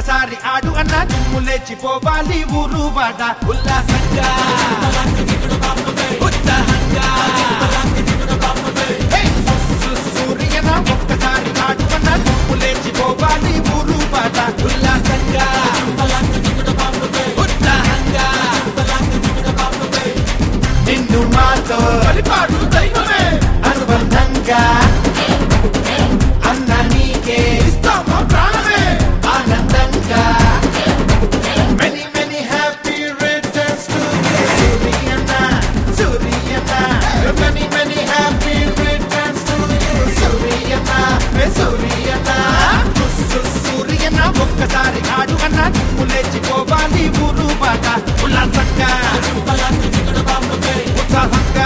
ఒక్కసారి ఆడు అన్న దుమ్ము లేచిపోవాలి ఊరు వాడ ఉల్లాసంగా ఉత్సాహంగా హే! సు- సూర్యన ఒక్కసారి ఆడు అన్న దుమ్ము లేచిపోవాలి ఊరు వాడ ఉల్లాసంగా ఉత్సాహంగా నిన్ను మాతో పరిపాడు దైవమే అనుబంధంగా అన్న నీకే ఇస్తామా ప్రాణమే ఆనందంగా many many happy returns to సూర్యన్న సూర్యన్న many many happy returns to సూర్యన్న సూర్యన్న సూర్యన్న ఒక్కసారి ఆడు అన్న నిప్పు లేచిపోవాలి ఊరు బాట ఉల్లాసంగా ఉత్సాహంగా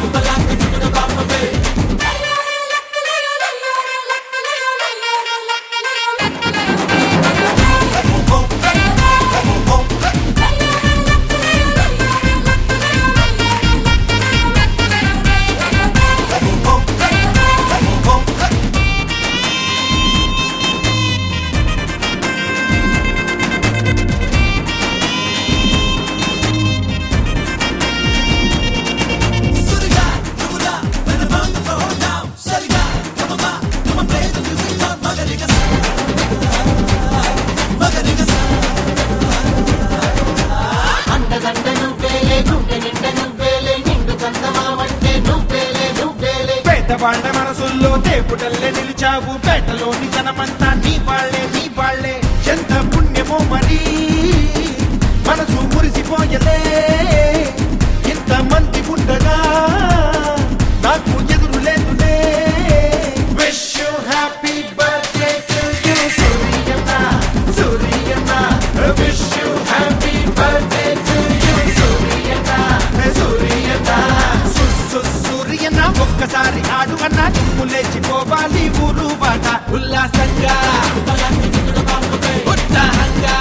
అండదండ నువ్వేలే గుండె నిండ నువ్వేలే నిండు చందమామంటే నువ్వేలే నువ్వేలే పేదవాళ్ల మనసుల్లో దేవుడల్లే నిలిచావు పేటలోని జనమంతా నీ వాళ్ళే నీ వాళ్ళే ఎంత పుణ్యమో మరి మనసు మురిసిపోయలే ఇంత మంది ఉండగా నాకు ఎదురు లేదులే wish you happy birthday to you సూర్యన్న సూర్యన్న wish you happy birthday to you సూర్యన్న సూర్యన్న సు- సు- సూర్యన్న ఒక్కసారి ఆడు అన్న నిప్పు లేచిపోవాలి ఊరు బాట ఉల్లాసంగా ఉత్సాహంగా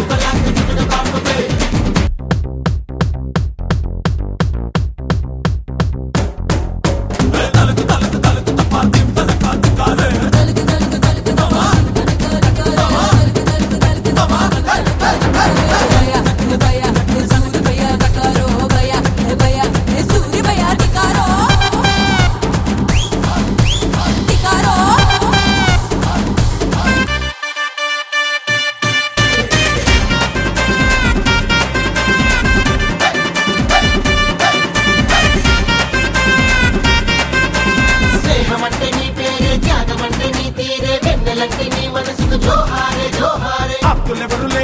స్నేహం అంటే నీ పేరే త్యాగం అంటే నీ తీరే వెన్నెలంటే నీ మనసుకు జోహారే జోహారే ఆప్తులెవరు